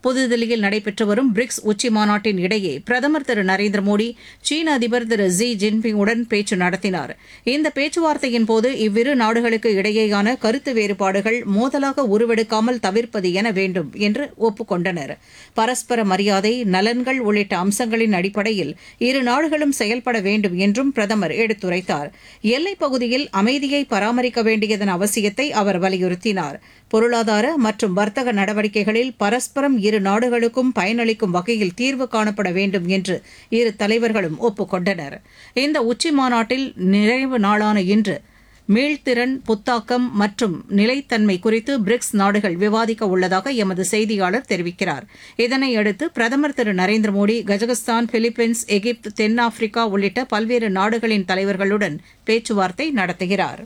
புதுதில்லியில் நடைபெற்று வரும் பிரிக்ஸ் உச்சி மாநாட்டின் இடையே பிரதமர் திரு நரேந்திர மோடி சீன அதிபர் திரு ஜி ஜின்பிங்குடன் பேச்சு நடத்தினார் இந்த பேச்சுவார்த்தையின் போது இவ்விரு நாடுகளுக்கு இடையேயான கருத்து வேறுபாடுகள் மோதலாக உருவெடுக்காமல் தவிர்ப்பது என வேண்டும் என்று ஒப்புக்கொண்டனர் பரஸ்பர மரியாதை நலன்கள் உள்ளிட்ட அம்சங்களின் அடிப்படையில் இரு நாடுகளும் செயல்பட வேண்டும் என்றும் பிரதமர் எடுத்துரைத்தார் எல்லைப் பகுதியில் அமைதியை பராமரிக்க வேண்டியதன் அவசியத்தை அவர் வலியுறுத்தினார் பொருளாதார மற்றும் வர்த்தக நடவடிக்கைகளில் பரஸ்பரம் இரு நாடுகளுக்கும் பயனளிக்கும் வகையில் தீர்வு காணப்பட வேண்டும் என்று இரு தலைவர்களும் ஒப்புக்கொண்டனர் இந்த உச்சி மாநாட்டில் நிறைவு நாளான இன்று மீள்திறன் புத்தாக்கம் மற்றும் நிலைத்தன்மை குறித்து பிரிக்ஸ் நாடுகள் விவாதிக்க உள்ளதாக எமது செய்தியாளர் தெரிவிக்கிறார் இதனையடுத்து பிரதமர் திரு Narendra Modi Kazakhstan Philippines Egypt தென்னாப்பிரிக்கா உள்ளிட்ட பல்வேறு நாடுகளின் தலைவர்களுடன் பேச்சுவார்த்தை நடத்துகிறார்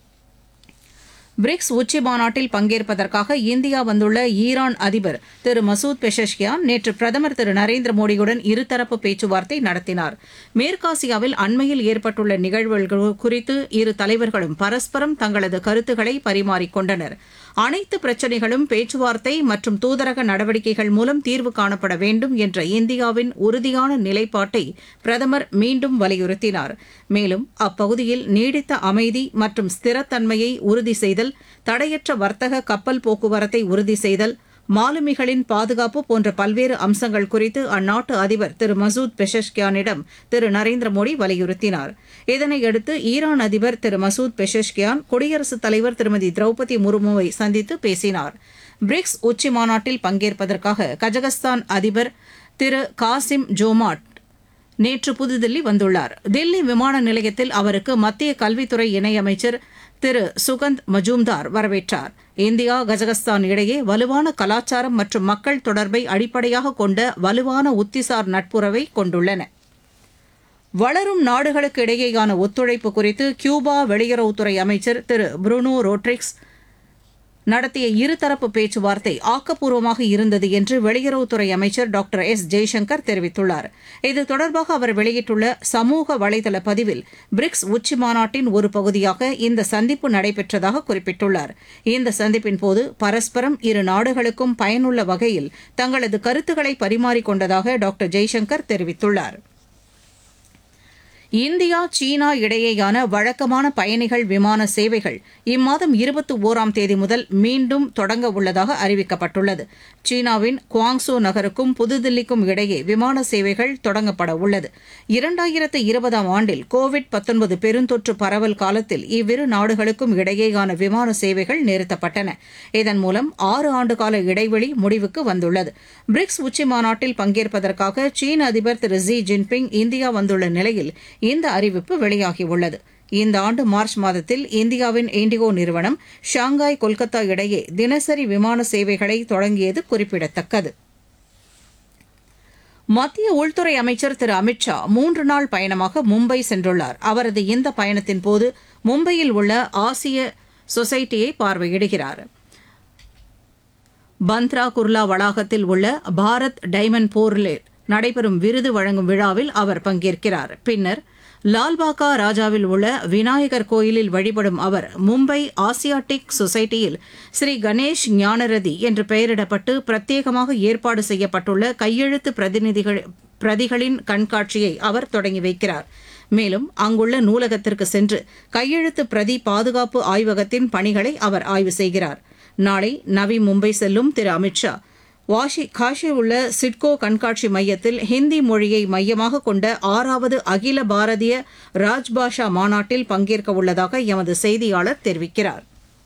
பிரிக்ஸ் உச்சி மாநாட்டில் பங்கேற்பதற்காக இந்தியா வந்துள்ள ஈரான் அதிபர் திரு மசூத் பெஷஷ்கியான் நேற்று பிரதமர் திரு நரேந்திர மோடியுடன் இருதரப்பு பேச்சுவார்த்தை நடத்தினார் மேற்காசியாவில் அண்மையில் ஏற்பட்டுள்ள நிகழ்வுகள் குறித்து இரு தலைவர்களும் பரஸ்பரம் தங்களது கருத்துக்களை பரிமாறிக்கொண்டனர் அனைத்து பிரச்சினைகளும் பேச்சுவார்த்தை மற்றும் தூதரக நடவடிக்கைகள் மூலம் தீர்வு காணப்பட வேண்டும் என்ற இந்தியாவின் உறுதியான நிலைப்பாட்டை பிரதமர் மீண்டும் வலியுறுத்தினார் மேலும் அப்பகுதியில் நீடித்த அமைதி மற்றும் ஸ்திரத்தன்மையை உறுதி செய்தல் தடையற்ற வர்த்தக கப்பல் போக்குவரத்தை உறுதி செய்தல் மாலுமிகளின் பாதுகாப்பு போன்ற பல்வேறு அம்சங்கள் குறித்து அந்நாட்டு அதிபர் திரு மசூத் பெஷஷ்கியானிடம் திரு நரேந்திர மோடி வலியுறுத்தினார் இதனையடுத்து ஈரான் அதிபர் திரு மசூத் பெஷஷ்கியான் குடியரசுத் தலைவர் திருமதி திரௌபதி முர்முவை சந்தித்து பேசினார் பிரிக்ஸ் உச்சி மாநாட்டில் பங்கேற்பதற்காக கஜகஸ்தான் அதிபர் திரு காசிம் ஜோமாட் நேற்று புதுதில்லி வந்துள்ளார் தில்லி விமான நிலையத்தில் அவருக்கு மத்திய கல்வித்துறை இணையமைச்சர் திரு சுகந்த் மஜூம்தார் வரவேற்றார் இந்தியா கஜகஸ்தான் இடையே வலுவான கலாச்சாரம் மற்றும் மக்கள் தொடர்பை அடிப்படையாக கொண்ட வலுவான உத்திசார் நட்புறவை கொண்டுள்ளன வளரும் நாடுகளுக்கு இடையேயான ஒத்துழைப்பு குறித்து கியூபா வெளியுறவுத்துறை அமைச்சர் திரு புருனோ ரோட்ரிக்ஸ் நடத்திய இருதரப்பு பேச்சுவார்த்தை ஆக்கப்பூர்வமாக இருந்தது என்று வெளியுறவுத்துறை அமைச்சர் டாக்டர் எஸ் ஜெய்சங்கர் தெரிவித்துள்ளார் இது தொடர்பாக அவர் வெளியிட்டுள்ள சமூக வலைதள பதிவில் பிரிக்ஸ் உச்சி மாநாட்டின் ஒரு பகுதியாக இந்த சந்திப்பு நடைபெற்றதாக குறிப்பிட்டுள்ளார் இந்த சந்திப்பின் போது பரஸ்பரம் இரு நாடுகளுக்கும் பயனுள்ள வகையில் தங்களது கருத்துக்களை பரிமாறிக்கொண்டதாக டாக்டர் ஜெய்சங்கர் தெரிவித்துள்ளார் இந்தியா சீனா இடையேயான வழக்கமான பயணிகள் விமான சேவைகள் இம்மாதம் இருபத்தி ஓராம் தேதி முதல் மீண்டும் தொடங்க உள்ளதாக அறிவிக்கப்பட்டுள்ளது சீனாவின் குவாங்சோ நகருக்கும் புதுதில்லிக்கும் இடையே விமான சேவைகள் தொடங்கப்பட உள்ளது இரண்டாயிரத்து இருபதாம் ஆண்டில் கோவிட் பெருந்தொற்று பரவல் காலத்தில் இவ்விரு நாடுகளுக்கும் இடையேயான விமான சேவைகள் நிறுத்தப்பட்டன இதன் மூலம் ஆறு ஆண்டுகால இடைவெளி முடிவுக்கு வந்துள்ளது பிரிக்ஸ் உச்சி மாநாட்டில் பங்கேற்பதற்காக சீன அதிபர் திரு ஜி ஜின்பிங் இந்தியா வந்துள்ள நிலையில் இந்த அறிவிப்பு வெளியாகியுள்ளது இந்த ஆண்டு மார்ச் மாதத்தில் இந்தியாவின் இண்டிகோ நிறுவனம் ஷாங்காய் கொல்கத்தா இடையே தினசரி விமான சேவைகளை தொடங்கியது குறிப்பிடத்தக்கது மத்திய உள்துறை அமைச்சர் திரு அமித் ஷா மூன்று நாள் பயணமாக மும்பை சென்றுள்ளார் அவரது இந்த பயணத்தின் போது மும்பையில் உள்ள ஆசிய சொசைட்டியை பார்வையிடுகிறார் பந்த்ரா குர்லா வளாகத்தில் உள்ள பாரத் டைமண்ட் போர்லே நடைபெறும் விருது வழங்கும் விழாவில் அவர் பங்கேற்கிறார் பின்னர் லால்பாக்கா ராஜாவில் உள்ள விநாயகர் கோயிலில் வழிபடும் அவர் மும்பை ஆசியாட்டிக் சொசைட்டியில் ஸ்ரீ கணேஷ் ஞானரதி என்று பெயரிடப்பட்டு பிரத்யேகமாக ஏற்பாடு செய்யப்பட்டுள்ள கையெழுத்து பிரதிநிதிகள் பிரதிகளின் கண்காட்சியை அவர் தொடங்கி வைக்கிறார் மேலும் அங்குள்ள நூலகத்திற்கு சென்று கையெழுத்து பிரதி பாதுகாப்பு ஆய்வகத்தின் பணிகளை அவர் ஆய்வு செய்கிறார் நாளை நவி மும்பை செல்லும் திரு அமித்ஷா வாஷி காஷி உள்ள சிட்கோ கண்காட்சி மையத்தில் ஹிந்தி மொழியை மையமாக கொண்ட ஆறாவது அகில பாரதிய ராஜ்பாஷா மாநாட்டில் பங்கேற்க உள்ளதாக எமது செய்தியாளர் தெரிவிக்கிறார்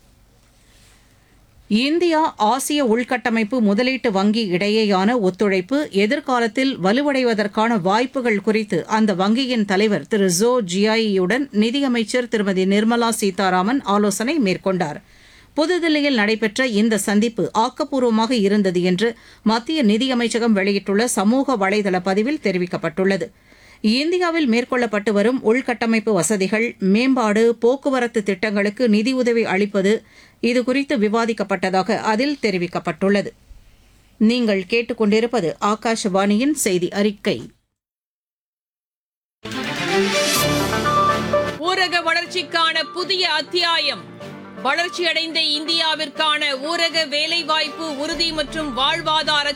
இந்தியா ஆசிய உள்கட்டமைப்பு முதலீட்டு வங்கி இடையேயான ஒத்துழைப்பு எதிர்காலத்தில் வலுவடைவதற்கான வாய்ப்புகள் குறித்து அந்த வங்கியின் தலைவர் திரு ஜோ ஜியாயியுடன் நிதியமைச்சர் திருமதி நிர்மலா சீதாராமன் ஆலோசனை மேற்கொண்டாா் புதுதில்லியில் நடைபெற்ற இந்த சந்திப்பு ஆக்கப்பூர்வமாக இருந்தது என்று மத்திய நிதியமைச்சகம் வெளியிட்டுள்ள சமூக வலைதள பதிவில் தெரிவிக்கப்பட்டுள்ளது இந்தியாவில் மேற்கொள்ளப்பட்டு வரும் உள்கட்டமைப்பு வசதிகள் மேம்பாடு போக்குவரத்து திட்டங்களுக்கு நிதியுதவி அளிப்பது இதுகுறித்து விவாதிக்கப்பட்டதாக அதில் தெரிவிக்கப்பட்டுள்ளது நீங்கள் கேட்டுக்கொண்டிருப்பது ஆகாஷவாணியின் செய்தி அறிக்கை ஊரக வளர்ச்சிக்கான புதிய அத்தியாயம் வளர்ச்சியடைந்த இந்தியாவிற்கான ஊரக வேலைவாய்ப்பு உறுதி மற்றும் வாழ்வாதார